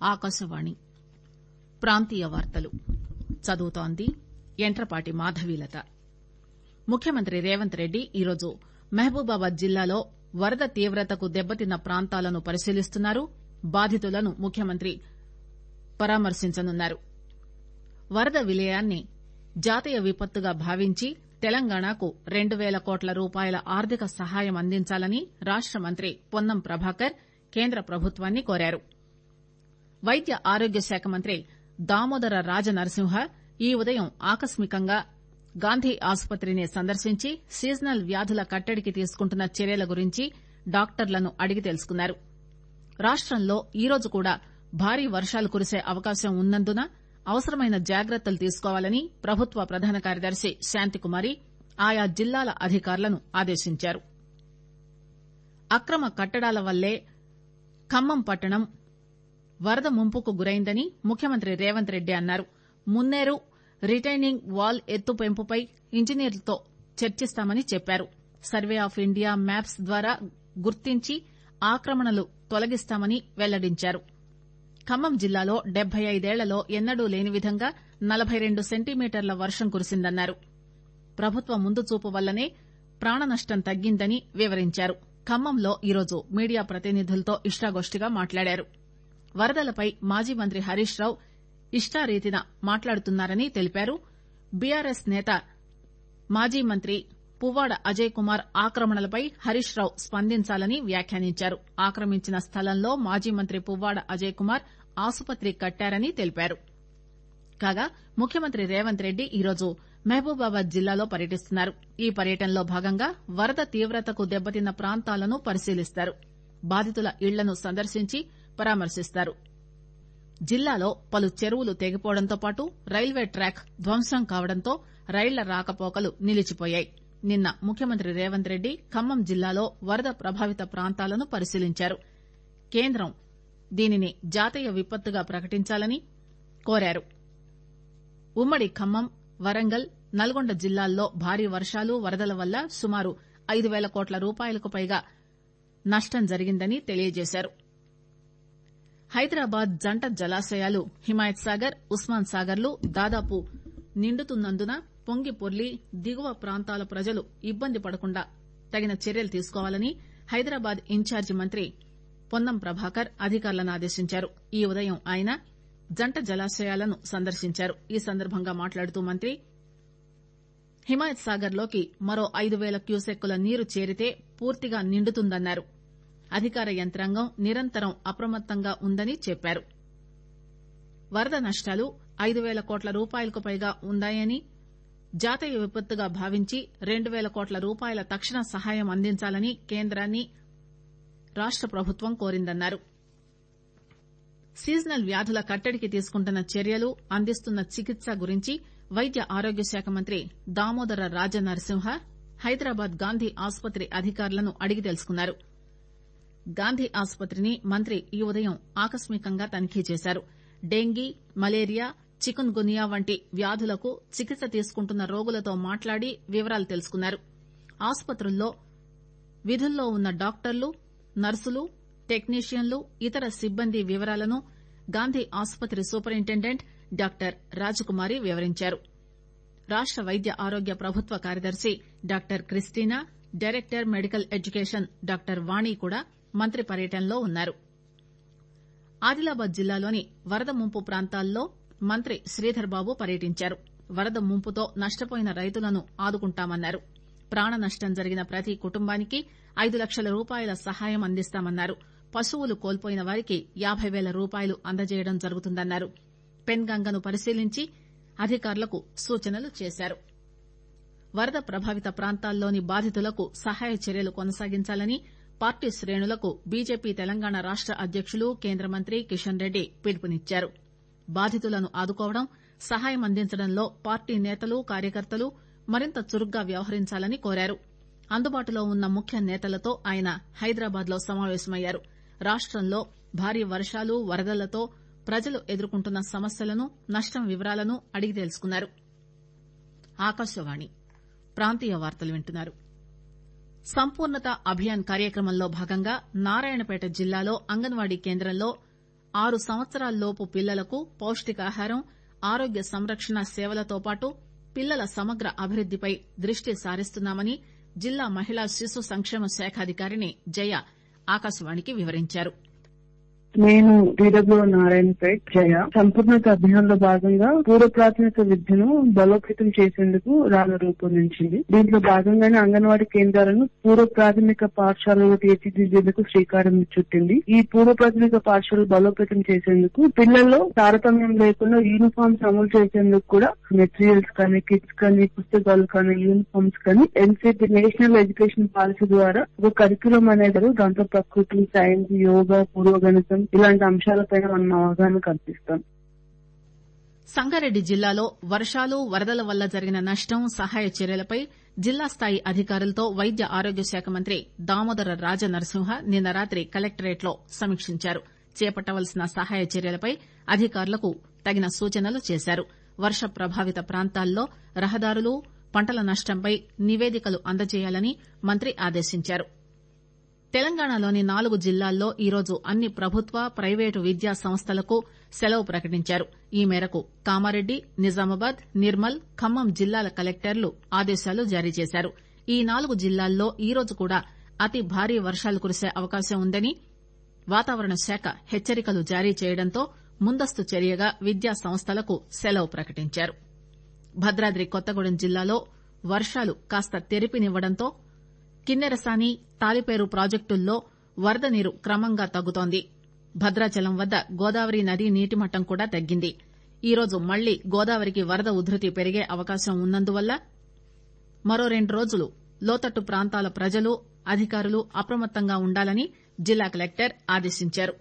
ఆకాశవాణి ప్రాంతీయ వార్తలు చదువుతోంది యంట్రపాటి మాధవీలత ముఖ్యమంత్రి రేవంత్ రెడ్డి ఈరోజు మహబూబాబాద్ జిల్లాలో వరద తీవ్రతకు దెబ్బతిన్న ప్రాంతాలను పరిశీలిస్తున్నారు బాధితులను ముఖ్యమంత్రి పరామర్శించనున్నారు వరద విలయాన్ని జాతీయ విపత్తుగా భావించి తెలంగాణకు రెండు పేల కోట్ల రూపాయల ఆర్థిక సహాయం అందించాలని రాష్ట మంత్రి పొన్నం ప్రభాకర్ కేంద్ర ప్రభుత్వాన్ని కోరారు వైద్య ఆరోగ్య శాఖ మంత్రి దామోదర రాజనరసింహ ఈ ఉదయం ఆకస్మికంగా గాంధీ ఆసుపత్రిని సందర్శించి సీజనల్ వ్యాధుల కట్టడికి తీసుకుంటున్న చర్యల గురించి డాక్టర్లను అడిగి తెలుసుకున్నారు రాష్టంలో ఈరోజు కూడా భారీ వర్షాలు కురిసే అవకాశం ఉన్నందున అవసరమైన జాగ్రత్తలు తీసుకోవాలని ప్రభుత్వ ప్రధాన కార్యదర్శి శాంతికుమారి ఆయా జిల్లాల అధికారులను ఆదేశించారు అక్రమ కట్టడాల వల్లే ఖమ్మం పట్టణం వరద ముంపుకు గురైందని ముఖ్యమంత్రి రేవంత్ రెడ్డి అన్నారు మున్నేరు రిటైనింగ్ వాల్ ఎత్తు పెంపుపై ఇంజనీర్లతో చర్చిస్తామని చెప్పారు సర్వే ఆఫ్ ఇండియా మ్యాప్స్ ద్వారా గుర్తించి ఆక్రమణలు తొలగిస్తామని వెల్లడించారు ఖమ్మం జిల్లాలో డెబ్బై ఐదేళ్లలో ఎన్నడూ లేని విధంగా నలబై రెండు సెంటీమీటర్ల వర్షం కురిసిందన్నారు ప్రభుత్వ ముందుచూపు వల్లనే ప్రాణనష్టం తగ్గిందని వివరించారు ఖమ్మంలో ఈరోజు మీడియా ప్రతినిధులతో ఇష్టాగోష్టిగా మాట్లాడారు వరదలపై మాజీ మంత్రి హరీష్ రావు ఇష్టారీతిన మాట్లాడుతున్నారని తెలిపారు బీఆర్ఎస్ నేత మాజీ మంత్రి పువ్వాడ అజయ్ కుమార్ ఆక్రమణలపై హరీష్ రావు స్పందించాలని వ్యాఖ్యానించారు ఆక్రమించిన స్థలంలో మాజీ మంత్రి పువ్వాడ అజయ్ కుమార్ ఆసుపత్రి కట్టారని తెలిపారు కాగా ముఖ్యమంత్రి రేవంత్ రెడ్డి ఈరోజు మహబూబాబాద్ జిల్లాలో పర్యటిస్తున్నారు ఈ పర్యటనలో భాగంగా వరద తీవ్రతకు దెబ్బతిన్న ప్రాంతాలను పరిశీలిస్తారు బాధితుల ఇళ్లను సందర్శించి పరామర్శిస్తారు జిల్లాలో పలు చెరువులు తెగిపోవడంతో పాటు రైల్వే ట్రాక్ ధ్వంసం కావడంతో రైళ్ల రాకపోకలు నిలిచిపోయాయి నిన్న ముఖ్యమంత్రి రేవంత్ రెడ్డి ఖమ్మం జిల్లాలో వరద ప్రభావిత ప్రాంతాలను పరిశీలించారు కేంద్రం దీనిని జాతీయ విపత్తుగా ప్రకటించాలని కోరారు ఉమ్మడి ఖమ్మం వరంగల్ నల్గొండ జిల్లాల్లో భారీ వర్షాలు వరదల వల్ల సుమారు ఐదు పేల కోట్ల రూపాయలకు పైగా నష్టం జరిగిందని తెలియజేశారు హైదరాబాద్ జంట జలాశయాలు హిమాయత్ సాగర్ ఉస్మాన్ సాగర్లు దాదాపు నిండుతున్నందున పొంగి పొర్లి దిగువ ప్రాంతాల ప్రజలు ఇబ్బంది పడకుండా తగిన చర్యలు తీసుకోవాలని హైదరాబాద్ ఇన్ఛార్జి మంత్రి పొన్నం ప్రభాకర్ అధికారులను ఆదేశించారు ఈ ఉదయం ఆయన జంట జలాశయాలను సందర్శించారు ఈ సందర్భంగా మాట్లాడుతూ మంత్రి హిమాయత్ సాగర్ లోకి మరో ఐదు పేల క్యూసెక్కుల నీరు చేరితే పూర్తిగా నిండుతుందన్నారు అధికార యంత్రాంగం నిరంతరం అప్రమత్తంగా ఉందని చెప్పారు వరద నష్టాలు ఐదు పేల కోట్ల రూపాయలకు పైగా ఉన్నాయని జాతీయ విపత్తుగా భావించి రెండు పేల కోట్ల రూపాయల తక్షణ సహాయం అందించాలని కేంద్రాన్ని రాష్ట ప్రభుత్వం కోరిందన్నారు సీజనల్ వ్యాధుల కట్టడికి తీసుకుంటున్న చర్యలు అందిస్తున్న చికిత్స గురించి వైద్య ఆరోగ్య శాఖ మంత్రి దామోదర రాజనరసింహ హైదరాబాద్ గాంధీ ఆసుపత్రి అధికారులను అడిగి తెలుసుకున్నారు గాంధీ ఆసుపత్రిని మంత్రి ఈ ఉదయం ఆకస్మికంగా తనిఖీ చేశారు డెంగీ మలేరియా చికున్ గునియా వంటి వ్యాధులకు చికిత్స తీసుకుంటున్న రోగులతో మాట్లాడి వివరాలు తెలుసుకున్నారు ఆసుపత్రుల్లో విధుల్లో ఉన్న డాక్టర్లు నర్సులు టెక్నీషియన్లు ఇతర సిబ్బంది వివరాలను గాంధీ ఆసుపత్రి సూపరింటెండెంట్ డాక్టర్ రాజకుమారి వివరించారు రాష్ట వైద్య ఆరోగ్య ప్రభుత్వ కార్యదర్శి doctor Christina director medical education doctor Vani కూడా మంత్రి పర్యటనలో ఉన్నారు ఆదిలాబాద్ జిల్లాలోని వరద ముంపు ప్రాంతాల్లో మంత్రి శ్రీధర్ బాబు పర్యటించారు వరద ముంపుతో నష్టపోయిన రైతులను ఆదుకుంటామన్నారు ప్రాణ నష్టం జరిగిన ప్రతి కుటుంబానికి ఐదు లక్షల రూపాయల సహాయం అందిస్తామన్నారు పశువులు కోల్పోయిన వారికి యాబై పేల రూపాయలు అందజేయడం జరుగుతుందన్నారు పెన్గంగను పరిశీలించి అధికారులకు సూచనలు చేశారు వరద ప్రభావిత ప్రాంతాల్లోని బాధితులకు సహాయ చర్యలు కొనసాగించాలని పార్టీ శ్రేణులకు బీజేపీ తెలంగాణ రాష్ట అధ్యకులు కేంద్ర మంత్రి కిషన్ రెడ్డి పిలుపునిచ్చారు బాధితులను ఆదుకోవడం సహాయం అందించడంలో పార్టీ నేతలు కార్యకర్తలు మరింత చురుగ్గా వ్యవహరించాలని కోరారు అందుబాటులో ఉన్న ముఖ్య నేతలతో ఆయన హైదరాబాద్ లో సమావేశమయ్యారు రాష్టంలో భారీ వర్షాలు వరదలతో ప్రజలు ఎదుర్కొంటున్న సమస్యలను నష్టం వివరాలను అడిగి తెలుసుకున్నారు ఆకాశవాణి ప్రాంతీయ వార్తలు వింటున్నారు సంపూర్ణత అభియాన్ కార్యక్రమంలో భాగంగా నారాయణపేట జిల్లాలో అంగన్వాడీ కేంద్రంలో ఆరు సంవత్సరాల్లోపు పిల్లలకు పౌష్టికాహారం ఆరోగ్య సంరక్షణ సేవలతో పాటు పిల్లల సమగ్ర అభివృద్దిపై దృష్టి సారిస్తున్నామని జిల్లా మహిళా శిశు సంక్షేమ శాఖాధికారిణి జయ ఆకాశవాణికి వివరించారు నేను డిడబ్ల్యూ నారాయణపేట్ జయ సంపూర్ణత అభియాన్ లో భాగంగా పూర్వ ప్రాథమిక విద్యను బలోపేతం చేసేందుకు రాను రూపొందించింది దీంట్లో భాగంగానే అంగన్వాడీ కేంద్రాలను పూర్వ ప్రాథమిక పాఠశాలలో తీర్చిదిద్దేందుకు శ్రీకారం చుట్టింది ఈ పూర్వ ప్రాథమిక పాఠశాలలు బలోపేతం చేసేందుకు పిల్లల్లో తారతమ్యం లేకుండా యూనిఫామ్స్ అమలు చేసేందుకు కూడా మెటీరియల్స్ కానీ కిట్స్ కానీ పుస్తకాలు కానీ యూనిఫామ్స్ కానీ ఎన్సీపీ నేషనల్ ఎడ్యుకేషన్ పాలసీ ద్వారా ఒక కరికులం అనేది దాంట్లో ప్రకృతి సైన్స్ యోగా పూర్వగణితం ఇలాంటి అంశాలపైన మనం అవగాహన కల్పిస్తాం సంగారెడ్డి జిల్లాలో వర్షాలు వరదల వల్ల జరిగిన నష్టం సహాయ చర్యలపై జిల్లా స్థాయి అధికారులతో వైద్య ఆరోగ్య శాఖ మంత్రి దామోదర రాజనరసింహ నిన్న రాత్రి కలెక్టరేట్ లో సమీక్షించారు చేపట్టవలసిన సహాయ చర్యలపై అధికారులకు తగిన సూచనలు చేశారు వర్ష ప్రభావిత ప్రాంతాల్లో రహదారులు పంటల నష్టంపై నివేదికలు అందజేయాలని మంత్రి ఆదేశించారు తెలంగాణలోని నాలుగు జిల్లాల్లో ఈరోజు అన్ని ప్రభుత్వ ప్రైవేటు విద్యా సంస్థలకు సెలవు ప్రకటించారు ఈ మేరకు కామారెడ్డి నిజామాబాద్ నిర్మల్ ఖమ్మం జిల్లాల కలెక్టర్లు ఆదేశాలు జారీ చేశారు ఈ నాలుగు జిల్లాల్లో ఈరోజు కూడా అతి భారీ వర్షాలు కురిసే అవకాశం ఉందని వాతావరణ శాఖ హెచ్చరికలు జారీ చేయడంతో ముందస్తు చర్యగా విద్యా సంస్థలకు సెలవు ప్రకటించారు భద్రాద్రి కొత్తగూడెం జిల్లాలో వర్షాలు కాస్త తెరిపినివ్వడంతో కిన్నెరసాని తాలిపేరు ప్రాజెక్టుల్లో వరద నీరు క్రమంగా తగ్గుతోంది భద్రాచలం వద్ద గోదావరి నదీ నీటిమట్టం కూడా తగ్గింది ఈరోజు మళ్లీ గోదావరికి వరద ఉధృతి పెరిగే అవకాశం ఉన్నందువల్ల మరో రెండు రోజులు లోతట్టు ప్రాంతాల ప్రజలు అధికారులు అప్రమత్తంగా ఉండాలని జిల్లా కలెక్టర్ ఆదేశించారు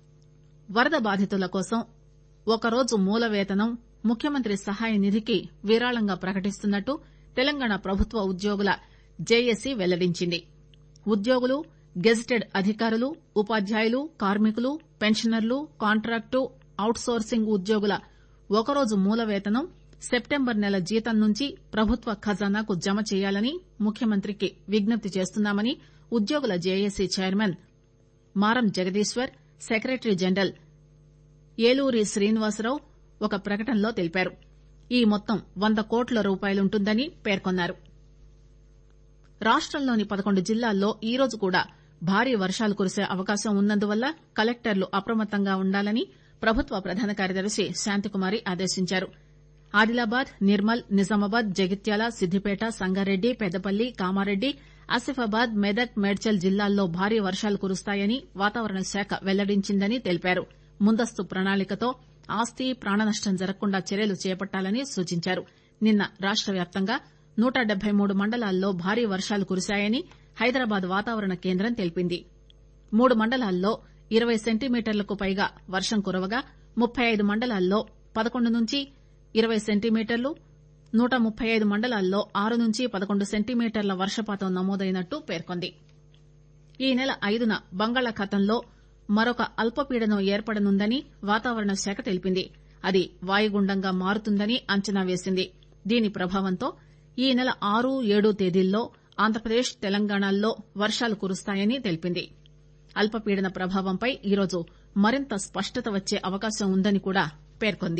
వరద బాధితుల కోసం ఒకరోజు మూల వేతనం ముఖ్యమంత్రి సహాయ నిధికి విరాళంగా ప్రకటిస్తున్నట్టు తెలంగాణ ప్రభుత్వ ఉద్యోగుల జేఏసీ వెల్లడించింది ఉద్యోగులు గెజిటెడ్ అధికారులు ఉపాధ్యాయులు కార్మికులు పెన్షనర్లు కాంట్రాక్టు అవుట్ సోర్సింగ్ ఉద్యోగుల ఒకరోజు మూల వేతనం సెప్టెంబర్ నెల జీతం నుంచి ప్రభుత్వ ఖజానాకు జమ చేయాలని ముఖ్యమంత్రికి విజ్ఞప్తి చేస్తున్నామని ఉద్యోగుల JAC chairman Maram Jagadishwar secretary general Eluri Srinivasa Rao ఒక ప్రకటనలో తెలిపారు ఈ మొత్తం వంద కోట్ల రూపాయలుంటుందని పేర్కొన్నారు రాష్టంలోని పదకొండు జిల్లాల్లో ఈరోజు కూడా భారీ వర్షాలు కురిసే అవకాశం ఉన్నందువల్ల కలెక్టర్లు అప్రమత్తంగా ఉండాలని ప్రభుత్వ ప్రధాన కార్యదర్శి శాంతికుమారి ఆదేశించారు ఆదిలాబాద్ నిర్మల్ నిజామాబాద్ జగిత్యాల సిద్దిపేట సంగారెడ్డి పెద్దపల్లి కామారెడ్డి ఆసిఫాబాద్ మెదక్ మేడ్చల్ జిల్లాల్లో భారీ వర్షాలు కురుస్తాయని వాతావరణ శాఖ వెల్లడించిందని తెలిపారు ముందస్తు ప్రణాళికతో ఆస్తి ప్రాణనష్టం జరగకుండా చర్యలు చేపట్టాలని సూచించారు నిన్న రాష్ట వ్యాప్తంగా నూట డెబ్బై మూడు మండలాల్లో భారీ వర్షాలు కురిశాయని హైదరాబాద్ వాతావరణ కేంద్రం తెలిపింది మూడు మండలాల్లో ఇరవై సెంటీమీటర్లకు పైగా వర్షం కురవగా ముప్పై ఐదు మండలాల్లో పదకొండు నుంచి ఇరవై సెంటీమీటర్లు నూట ముప్పై ఐదు మండలాల్లో ఆరు నుంచి పదకొండు సెంటీమీటర్ల వర్షపాతం నమోదైనట్టు పేర్కొంది ఈ నెల ఐదున బంగాళాఖాతంలో మరొక అల్పపీడనం ఏర్పడనుందని వాతావరణ శాఖ తెలిపింది అది వాయుగుండంగా మారుతుందని అంచనా వేసింది దీని ప్రభావంతో ఈ నెల ఆరు ఏడు తేదీల్లో ఆంధ్రప్రదేశ్ తెలంగాణల్లో వర్షాలు కురుస్తాయని తెలిపింది అల్పపీడన ప్రభావంపై ఈరోజు మరింత స్పష్టత వచ్చే అవకాశం ఉందని కూడా పేర్కొంది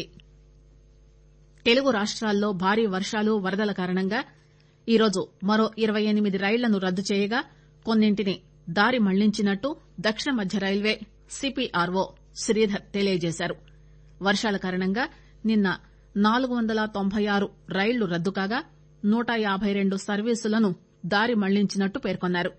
తెలుగు రాష్ట్రాల్లో భారీ వర్షాలు వరదల కారణంగా ఈరోజు మరో ఇరవై ఎనిమిది రైళ్లను రద్దు చేయగా కొన్నింటిని దారి మళ్లించినట్టు దక్షిణ మధ్య రైల్వే సిపిఆర్ఓ శ్రీధర్ తెలియజేశారు వర్షాల కారణంగా నిన్న నాలుగు వందల తొంభై ఆరు రైళ్లు రద్దు కాగా నూట యాబై రెండు సర్వీసులను దారి మళ్లించినట్టు పేర్కొన్నారు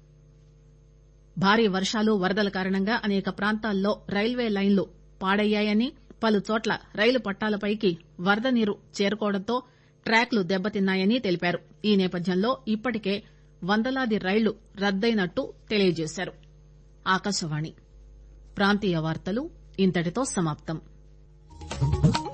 భారీ వర్షాలు వరదల కారణంగా అనేక ప్రాంతాల్లో రైల్వే లైన్లు పాడయ్యాయని పలుచోట్ల రైలు పట్టాలపైకి వరద నీరు చేరుకోవడంతో ట్రాక్లు దెబ్బతిన్నాయని తెలిపారు ఈ నేపథ్యంలో ఇప్పటికే వందలాది రైళ్లు రద్దయినట్టు తెలియజేశారు ఆకాశవాణి ప్రాంతీయ వార్తలు ఇంతటితో సమాప్తం